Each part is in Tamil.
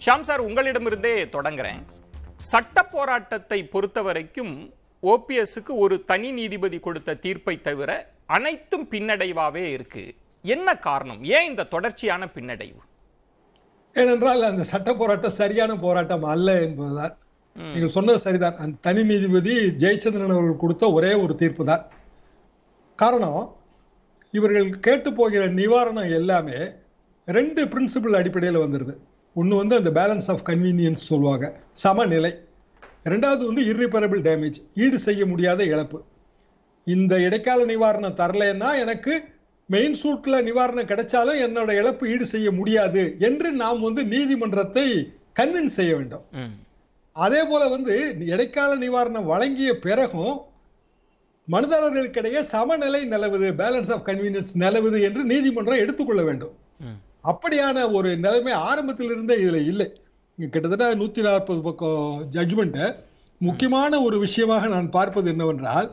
ஷாம் சார் உங்களிடமிருந்தே தொடங்குறேன் சட்ட போராட்டத்தை பொறுத்த வரைக்கும் ஓபிஎஸ்க்கு ஒரு தனி நீதிபதி கொடுத்த தீர்ப்பை தவிர அனைத்தும் பின்னடைவாவே இருக்கு என்ன காரணம் ஏன் இந்த தொடர்ச்சியான பின்னடைவு ஏனென்றால் அந்த சட்ட போராட்டம் சரியான போராட்டம் அல்ல என்பதுதான் நீங்கள் சொன்னது சரிதான் அந்த தனி நீதிபதி ஜெயச்சந்திரன் அவர்கள் கொடுத்த ஒரே ஒரு தீர்ப்பு தான் காரணம் இவர்கள் கேட்டு போகிற நிவாரணம் எல்லாமே ரெண்டு பிரின்சிபல் அடிப்படையில் வந்துடுது ஒன்று வந்து அந்த பேலன்ஸ் ஆஃப் கன்வீனியன்ஸ் சொல்லுவாங்க சமநிலை ரெண்டாவது வந்து irreparable டேமேஜ் ஈடு செய்ய முடியாத இழப்பு இந்த இடைக்கால நிவாரணம் தரலைன்னா எனக்கு மெயின் சூட்ல நிவாரணம் கிடைச்சாலும் என்னோட இழப்பு ஈடு செய்ய முடியாது என்று நாம் வந்து நீதிமன்றத்தை கன்வின்ஸ் செய்ய வேண்டும் ம். அதே போல வந்து இடைக்கால நிவாரணம் வழங்கிய பிறகும் மனுதாரர்களுக்கிடையே சமநிலை நிலவுது பேலன்ஸ் ஆஃப் கன்வீனியன்ஸ் நிலவுது என்று நீதிமன்றம் எடுத்துக்கொள்ள வேண்டும் ம். அப்படியான ஒரு நிலைமை ஆரம்பத்தில் இருந்தே இதுல இல்லை இங்க கிட்டத்தட்ட நூத்தி நாற்பது பக்கம் ஜட்ஜ்மெண்ட்டை முக்கியமான ஒரு விஷயமாக நான் பார்ப்பது என்னவென்றால்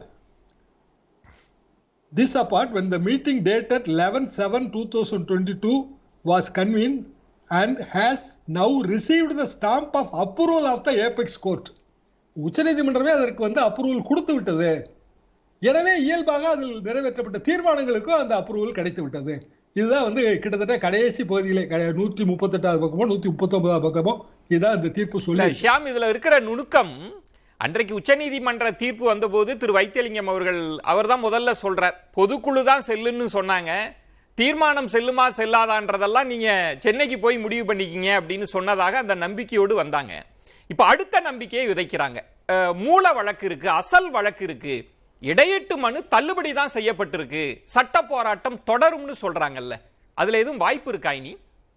This apart, when the meeting dated 11-7-2022 was convened and has now received the stamp of approval of the apex court. உச்சநீதிமன்றமே அதற்கு வந்து அப்ரூவல் கொடுத்து விட்டது எனவே இயல்பாக அதில் நிறைவேற்றப்பட்ட தீர்மானங்களுக்கும் அந்த அப்ரூவல் கிடைத்து விட்டது இதுதான் வந்து கிட்டத்தட்ட கடைசி பகுதியிலே க- நூற்றி முப்பத்தெட்டாவது பக்கமோ நூற்றி முப்பத்தொன்பதாவது பக்கமோ இதுதான் இந்த தீர்ப்பு இல்ல, சொல்லி ஷியாம் இதுல இருக்கிற நுணுக்கம் அன்றைக்கு உச்சநீதிமன்ற தீர்ப்பு வந்தபோது திரு வைத்தியலிங்கம் அவர்கள் அவர்தான் முதல்ல சொல்றார் பொதுக்குழு தான் செல்லுன்னு சொன்னாங்க தீர்மானம் செல்லுமா செல்லாதான்றதெல்லாம் நீங்க சென்னைக்கு போய் முடிவு பண்ணிக்கிங்க அப்படின்னு சொன்னதாக அந்த நம்பிக்கையோடு வந்தாங்க இப்ப அடுத்த நம்பிக்கையை விதைக்கிறாங்க அஹ், மூல வழக்கு இருக்கு அசல் வழக்கு இருக்கு இடையீட்டு மனு தள்ளுபடி தான் செய்யப்பட்டிருக்கு சட்ட போராட்டம் தொடரும்னு சொல்றாங்கல்ல அதுல எதுவும் வாய்ப்பு இருக்கா இனி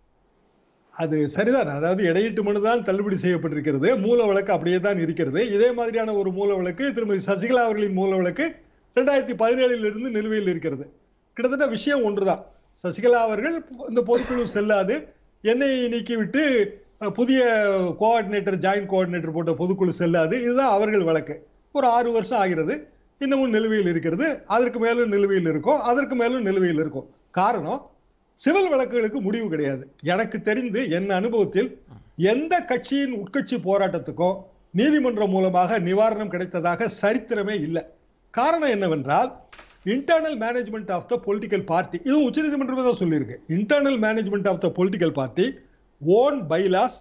அது சரிதான் அதாவது இடையீட்டு மனு தான் தள்ளுபடி செய்யப்பட்டிருக்கிறது மூல வழக்கு அப்படியே தான் இருக்கிறது இதே மாதிரியான ஒரு மூல வழக்கு திருமதி சசிகலா அவர்களின் மூல வழக்கு ரெண்டாயிரத்தி பதினேழில் இருந்து நிலுவையில் இருக்கிறது கிட்டத்தட்ட விஷயம் ஒன்றுதான் சசிகலா அவர்கள் இந்த பொதுக்குழு செல்லாது என்னை நீக்கிவிட்டு அஹ், புதிய கோஆர்டினேட்டர் ஜாயிண்ட் கோஆர்டினேட்டர் போட்ட பொதுக்குழு செல்லாது இதுதான் அவர்கள் வழக்கு ஒரு ஆறு வருஷம் ஆகிறது இன்னமும் நிலுவையில் இருக்கிறது அதற்கு மேலும் நிலுவையில் இருக்கும் அதற்கு மேலும் நிலுவையில் இருக்கும் காரணம் சிவில் வழக்குகளுக்கு முடிவு கிடையாது எனக்கு தெரிந்து என் அனுபவத்தில் எந்த கட்சியின் உட்கட்சி போராட்டத்துக்கும் நீதிமன்றம் மூலமாக நிவாரணம் கிடைத்ததாக சரித்திரமே இல்லை காரணம் என்னவென்றால் internal management of the political party இது உச்சநீதிமன்றமே தான் சொல்லியிருக்கு internal management of the political party own bylaws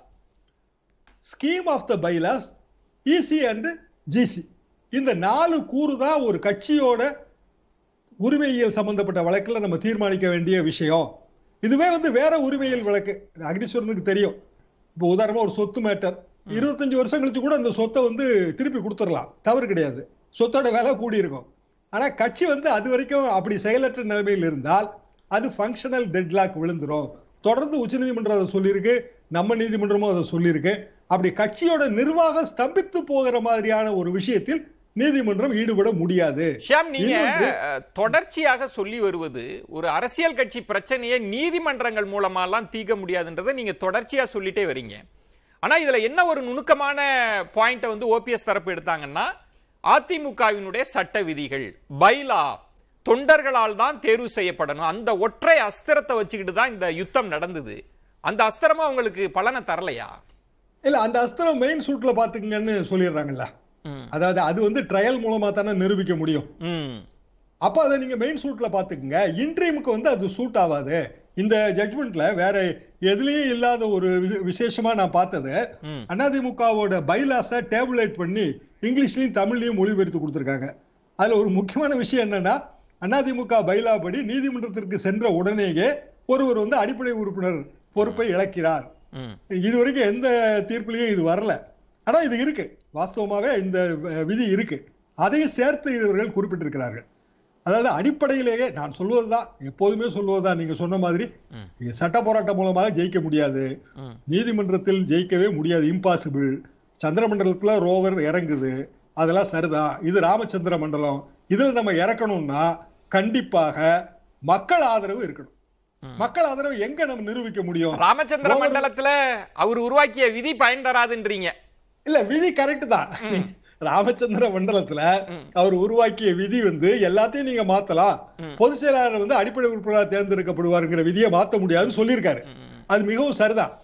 scheme of the bylaws EC and GC இந்த நாலு கூறு தான் ஒரு கட்சியோட உரிமையியல் சம்பந்தப்பட்ட வழக்குல நம்ம தீர்மானிக்க வேண்டிய விஷயம் இதுவே வந்து வேற உரிமையியல் வழக்கு அக்னீஸ்வரனுக்கு தெரியும் இப்போ உதாரணமா ஒரு சொத்து மேட்டர் இருபத்தஞ்சு வருஷம் கழிச்சு கூட அந்த சொத்தை வந்து திருப்பி கொடுத்துடலாம் தவறு கிடையாது சொத்தோட விலை கூடி இருக்கும் ஆனா கட்சி வந்து அது வரைக்கும் அப்படி செயலற்ற நிலைமையில் இருந்தால் அது ஃபங்க்ஷனல் டெட்லாக் விழுந்துரும் தொடர்ந்து உச்சநீதிமன்றம் அதை சொல்லியிருக்கு நம்ம நீதிமன்றமும் அதை சொல்லியிருக்கு அப்படி கட்சியோட நிர்வாகம் ஸ்தம்பித்து போகிற மாதிரியான ஒரு விஷயத்தில் நீதிமன்றம் ஈடுபட முடியாது ஷியாம் நீங்க இன்னொன்று- அஹ், தொடர்ச்சியாக சொல்லி வருவது ஒரு அரசியல் கட்சி பிரச்சனையை நீதிமன்றங்கள் மூலமாலாம் தீர்க்க முடியாதுன்றதை நீங்க தொடர்ச்சியா சொல்லிட்டே வரீங்க ஆனா இதுல என்ன ஒரு நுணுக்கமான பாயிண்ட வந்து ஓபிஎஸ் தரப்பு எடுத்தாங்கன்னா அதிமுகவினுடைய சட்ட விதிகள் பைலா தொண்டர்களால் தான் தேர்வு செய்யப்படணும் அந்த ஒற்றை அஸ்திரத்தை வச்சுக்கிட்டு தான் இந்த யுத்தம் நடந்தது அந்த அஸ்திரமா உங்களுக்கு பலனை தரலையா இல்ல அந்த அஸ்திரம் மெயின் சூட்ல பாத்துக்கங்கன்னு சொல்லிடுறாங்கல்ல ம். அதாவது அது வந்து ட்ரையல் மூலமா தானே நிரூபிக்க முடியும் ம் அப்ப அதை நீங்க மெயின் சூட்ல பாத்துக்கங்க இன்ட்ரீமுக்கு வந்து அது சூட் ஆகாது இந்த ஜட்மெண்ட்ல வேற எதுலயும் இல்லாத ஒரு வி- விசேஷமா நான் பார்த்தது ம். அதிமுகவோட பைலாஸ டேபுலேட் பண்ணி இங்கிலீஷ்லயும் தமிழ்லயும் மொழிபெயர்த்து கொடுத்திருக்காங்க அதுல ஒரு முக்கியமான விஷயம் என்னன்னா அதிமுக பைலா படி நீதிமன்றத்திற்கு சென்ற உடனேயே ஒருவர் வந்து அடிப்படை உறுப்பினர் பொறுப்பை இழக்கிறார் ம் இது வரைக்கும் எந்த தீர்ப்புலயும் இது வரல ஆனா இது இருக்கு வாஸ்தவமாவே இந்த அஹ், விதி இருக்கு அதையும் சேர்த்து இவர்கள் குறிப்பிட்டிருக்கிறார்கள் அதாவது அடிப்படையிலேயே நான் சொல்வதுதான் எப்போதுமே சொல்வதுதான் நீங்க சொன்ன மாதிரி ம். இது சட்ட போராட்டம் மூலமாக ஜெயிக்க முடியாது ம் நீதிமன்றத்தில் ஜெயிக்கவே முடியாது இம்பாசிபிள் சந்திரமண்டலத்துல ரோவர் இறங்குது அதெல்லாம் சரிதான் இது ராமச்சந்திர மண்டலம் இதுல நம்ம இறக்கணும்னா கண்டிப்பாக மக்கள் ஆதரவு இருக்கணும் மக்கள் ஆதரவு எங்க நம்ம நிரூபிக்க முடியும் ராமச்சந்திர ரோவர் மண்டலத்துல அவர் உருவாக்கிய விதி பயன் தராதுன்றீங்க இல்ல விதி கரெக்ட் தான் ராமச்சந்திர மண்டலத்துல அவர் உருவாக்கிய விதி வந்து எல்லாத்தையும் நீங்க மாத்தலாம் பொதுச் செயலாளர் வந்து அடிப்படை உறுப்பினராக தேர்ந்தெடுக்கப்படுவாருங்கிற விதியை மாத்த முடியாதுன்னு சொல்லியிருக்காரு அது மிகவும் சரிதான்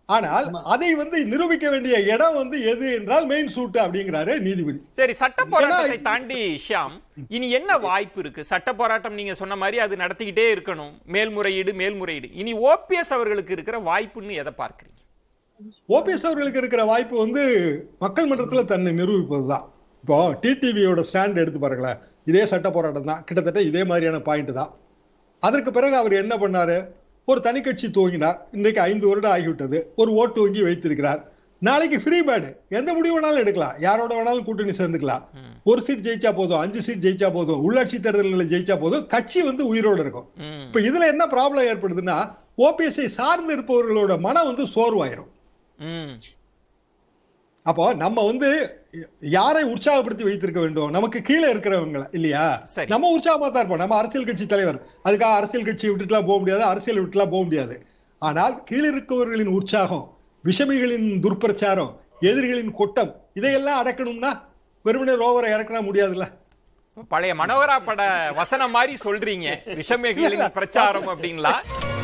ஆனால் அதை வந்து நிரூபிக்க வேண்டிய இடம் வந்து எது என்றால் மெயின் சூட் அப்படிங்கிறாரு நீதிபதி சரி சட்ட போராட்டத்தை தாண்டி ஷியாம் இனி என்ன வாய்ப்பு இருக்கு சட்ட போராட்டம் நீங்க சொன்ன மாதிரி அது நடத்திக்கிட்டே இருக்கணும் மேல்முறையீடு மேல்முறையீடு இனி ஓபிஎஸ் அவர்களுக்கு இருக்கிற வாய்ப்புன்னு எதை பார்க்கறீங்க ஓபிஎஸ் அவர்களுக்கு இருக்கிற வாய்ப்பு வந்து மக்கள் மன்றத்துல தன்னை நிரூபிப்பதுதான் இப்போ டிடிவியோட ஸ்டாண்ட் எடுத்து பாருங்களேன் இதே சட்ட போராட்டம் தான் கிட்டத்தட்ட இதே மாதிரியான பாயிண்ட் தான் அதற்கு பிறகு அவர் என்ன பண்ணாரு ஒரு தனி கட்சி துவங்கினார் இன்றைக்கு ஐந்து வருடம் ஆகிவிட்டது ஒரு ஓட்டு வங்கி வைத்திருக்கிறார் நாளைக்கு ஃப்ரீ பேர்டு எந்த முடிவு வேணாலும் எடுக்கலாம் யாரோட வேணாலும் கூட்டணி சேர்ந்துக்கலாம் ஒரு சீட் ஜெயிச்சா போதும் அஞ்சு சீட் ஜெயிச்சா போதும் உள்ளாட்சி தேர்தலில் ஜெயிச்சா போதும் கட்சி வந்து உயிரோடு இருக்கும் ம். இப்ப இதுல என்ன ப்ராப்ளம் ஏற்படுதுன்னா ஓபிஎஸ்ஐ சார்ந்து இருப்பவர்களோட மனம் வந்து சோர்வாயிரும் ம். அப்போ நம்ம வந்து யாரை உற்சாகப்படுத்தி வைத்திருக்க வேண்டும் நமக்கு கீழே இருக்கிறவங்கள இல்லையா சரி. நம்ம உற்சாகமா தான் இருப்போம் நம்ம அரசியல் கட்சி தலைவர் அதுக்காக அரசியல் கட்சியை விட்டுட்டுலாம் போக முடியாது அரசியல் விட்டுலாம் போக முடியாது ஆனால் கீழே இருக்கவர்களின் உற்சாகம் விஷமிகளின் துர்ப்பிரச்சாரம் எதிரிகளின் கொட்டம் இதையெல்லாம் அடக்கணும்னா வெறுமனே ரோவரை இறக்கினா முடியாதுல்ல பழைய மனோகரா பட வசனம் மாதிரி சொல்றீங்க விஷமேகளின் பிரச்சாரம் அப்படிங்களா